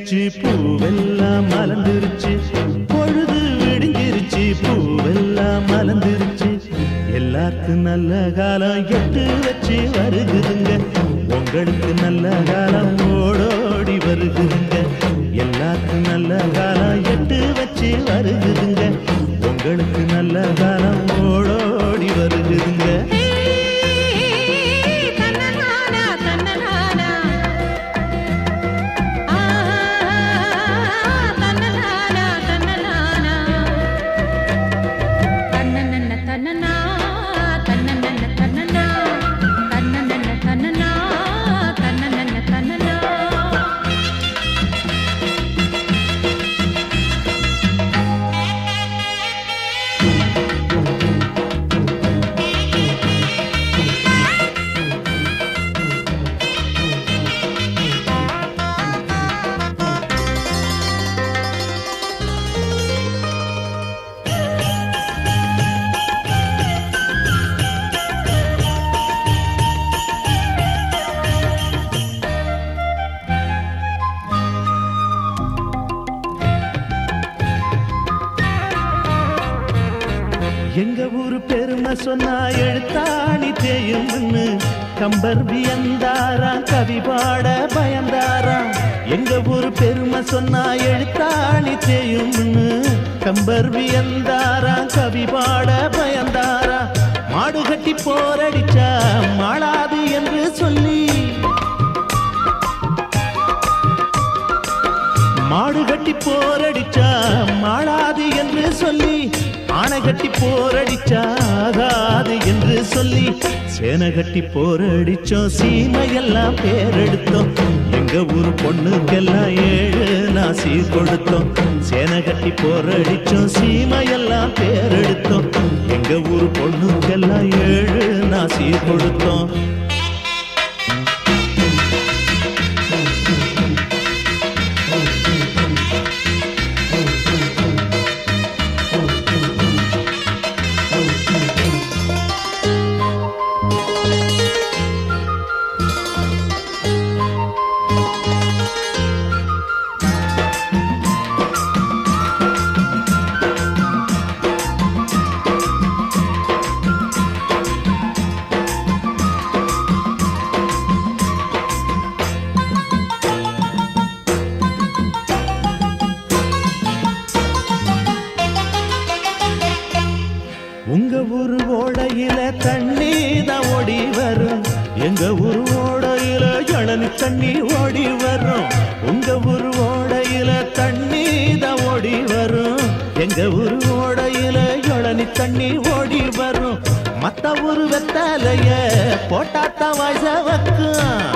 விடிஞ்சிருச்சு பூவெல்லாம் மலர்ந்துருச்சு பொழுது விடிஞ்சிருச்சு பூவெல்லாம் மலர்ந்துருச்சு எல்லாருக்கும் நல்ல காலம் எட்டு வச்சு வருகுதுங்க உங்களுக்கு நல்ல காலம் ஓடோடி வருகுதுங்க எல்லாருக்கும் நல்ல காலம் எட்டு வச்சு வருகுதுங்க உங்களுக்கு நல்ல காலம் ஓடோடி வருகுதுங்க தன்னனானா தன்னனானா ஆ தன்னனானா தன்னனானா தன்னனன தன்னனா தன்னனன தன்னனா தன்னனன தன்னனா தன்னனன தன்னனா எங்க ஊரு பெருமை சொன்னா எழுத்தாணி தேயும்னு கம்பர் வியந்தாராம் கவி பாட பயந்தாராம் எங்க ஊரு பெருமை சொன்னா எழுத்தாணி தேயும்னு கம்பர் வியந்தாராம் கவி பாட பயந்தாராம் மாடு கட்டி போரடிச்சா மாளாது என்று சொல்லி மாடு கட்டி போரடிச்சா மாளாது என்று சொல்லி ஆணை கட்டி போரடிச்சா ஆகாது என்று சொல்லி சேனை கட்டி போரடிச்சோம் சீமையெல்லாம் பேரெடுத்தோம் எங்க ஊர் பொண்ணுக்கெல்லாம் ஏழு நாசி கொடுத்தோம் சேனை கட்டி போரடிச்சோம் சீமையெல்லாம் பேரெடுத்தோம் எங்க ஊர் பொண்ணுக்கெல்லாம் ஏழு நாசி கொடுத்தோம் உங்க ஊரு ஓடையில தண்ணி தான் ஓடி வரும் எங்க ஊரு ஓடையில இளநி தண்ணி ஓடி வரும் உங்க ஊரு ஓடையில தண்ணி தான் ஓடி வரும் எங்க ஊரு ஓடையில இளநி தண்ணி ஓடி வரும் மத்த ஊரு வெத்தாலைய போட்டாத்தான் வாச வைக்கும்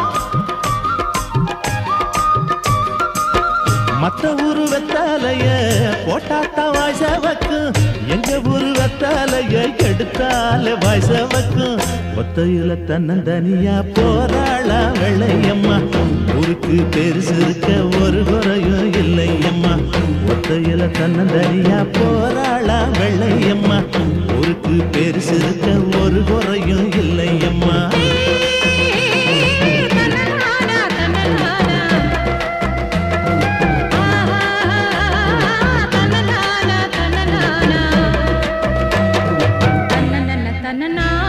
மத்த ஊரு வெத்தாலைய போட்டாத்தான் வாசவக்கும் எங்க ஊரு வெத்தாலைய எடுத்தால வாசவக்கும் ஒத்தையில தன்னந்தனியா போராளா வெள்ளையம்மா ஊருக்கு பெருசு இருக்க ஒரு குறையும் இல்லையம்மா ஒத்தையில தன்னந்தனியா போராளா வெள்ளையம்மா ஊருக்கு பெருசு இருக்க ஒரு குறையும் இல்லையம்மா தன்னனானா தன்னனானா தன்னனானா தன்னனானா தன்னனன தன்னனா